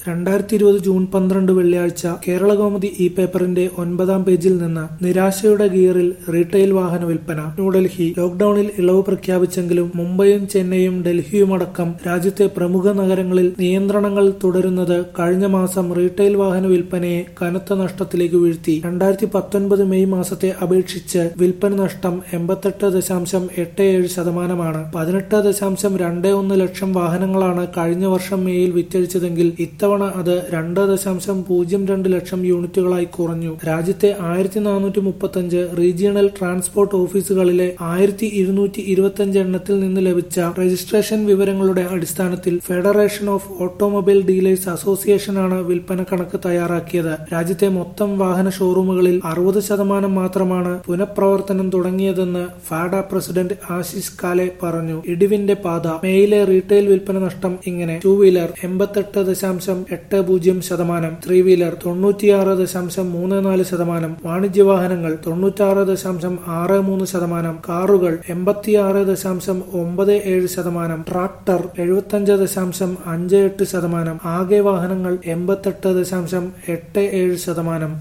രണ്ടായിരത്തി ഇരുപത് ജൂൺ പന്ത്രണ്ട് വെള്ളിയാഴ്ച കേരളകൗമുദി ഇ പേപ്പറിന്റെ ഒൻപതാം പേജിൽ നിന്ന് നിരാശയുടെ ഗിയറിൽ റീറ്റെയിൽ വാഹന വിൽപ്പന ന്യൂഡൽഹി ലോക്ഡൌണിൽ ഇളവ് പ്രഖ്യാപിച്ചെങ്കിലും മുംബൈയും ചെന്നൈയും ഡൽഹിയുമടക്കം രാജ്യത്തെ പ്രമുഖ നഗരങ്ങളിൽ നിയന്ത്രണങ്ങൾ തുടരുന്നത് കഴിഞ്ഞ മാസം റീറ്റെയിൽ വാഹന വിൽപ്പനയെ കനത്ത നഷ്ടത്തിലേക്ക് വീഴ്ത്തി രണ്ടായിരത്തി പത്തൊൻപത് മെയ് മാസത്തെ അപേക്ഷിച്ച് വിൽപ്പന നഷ്ടം എൺപത്തെട്ട് ദശാംശം എട്ട് ഏഴ് ശതമാനമാണ് പതിനെട്ട് ദശാംശം രണ്ട് ഒന്ന് ലക്ഷം വാഹനങ്ങളാണ് കഴിഞ്ഞ വർഷം മേയിൽ വിറ്റഴിച്ചതെങ്കിൽ ഇത്തവണ അത് രണ്ട് ദശാംശം പൂജ്യം രണ്ട് ലക്ഷം യൂണിറ്റുകളായി കുറഞ്ഞു രാജ്യത്തെ ആയിരത്തി നാനൂറ്റി മുപ്പത്തഞ്ച് റീജിയണൽ ട്രാൻസ്പോർട്ട് ഓഫീസുകളിലെ ആയിരത്തി ഇരുന്നൂറ്റി ഇരുപത്തിയഞ്ച് എണ്ണത്തിൽ നിന്ന് ലഭിച്ച രജിസ്ട്രേഷൻ വിവരങ്ങളുടെ അടിസ്ഥാനത്തിൽ ഫെഡറേഷൻ ഓഫ് ഓട്ടോമൊബൈൽ ഡീലേഴ്സ് അസോസിയേഷനാണ് വിൽപ്പന കണക്ക് തയ്യാറാക്കിയത് രാജ്യത്തെ മൊത്തം വാഹന ഷോറൂമുകളിൽ അറുപത് ശതമാനം മാത്രമാണ് പുനഃപ്രവർത്തനം തുടങ്ങിയതെന്ന് ഫാഡ പ്രസിഡന്റ് ആശിഷ് കാലെ പറഞ്ഞു ഇടിവിന്റെ പാത മേയിലെ റീറ്റെയിൽ വിൽപ്പന നഷ്ടം ഇങ്ങനെ ടൂ വീലർ എൺപത്തെട്ട് ദശാംശം എട്ട് പൂജ്യം ശതമാനം ത്രീ വീലർ തൊണ്ണൂറ്റിയാറ് ദശാംശം മൂന്ന് നാല് ശതമാനം വാണിജ്യ വാഹനങ്ങൾ തൊണ്ണൂറ്റാറ് ദശാംശം ആറ് മൂന്ന് ശതമാനം കാറുകൾ എൺപത്തിയാറ് ദശാംശം ഒമ്പത് ഏഴ് ശതമാനം ട്രാക്ടർ എഴുപത്തഞ്ച് ദശാംശം അഞ്ച് എട്ട് ശതമാനം ആകെ വാഹനങ്ങൾ എൺപത്തെട്ട് ദശാംശം എട്ട് ഏഴ് ശതമാനം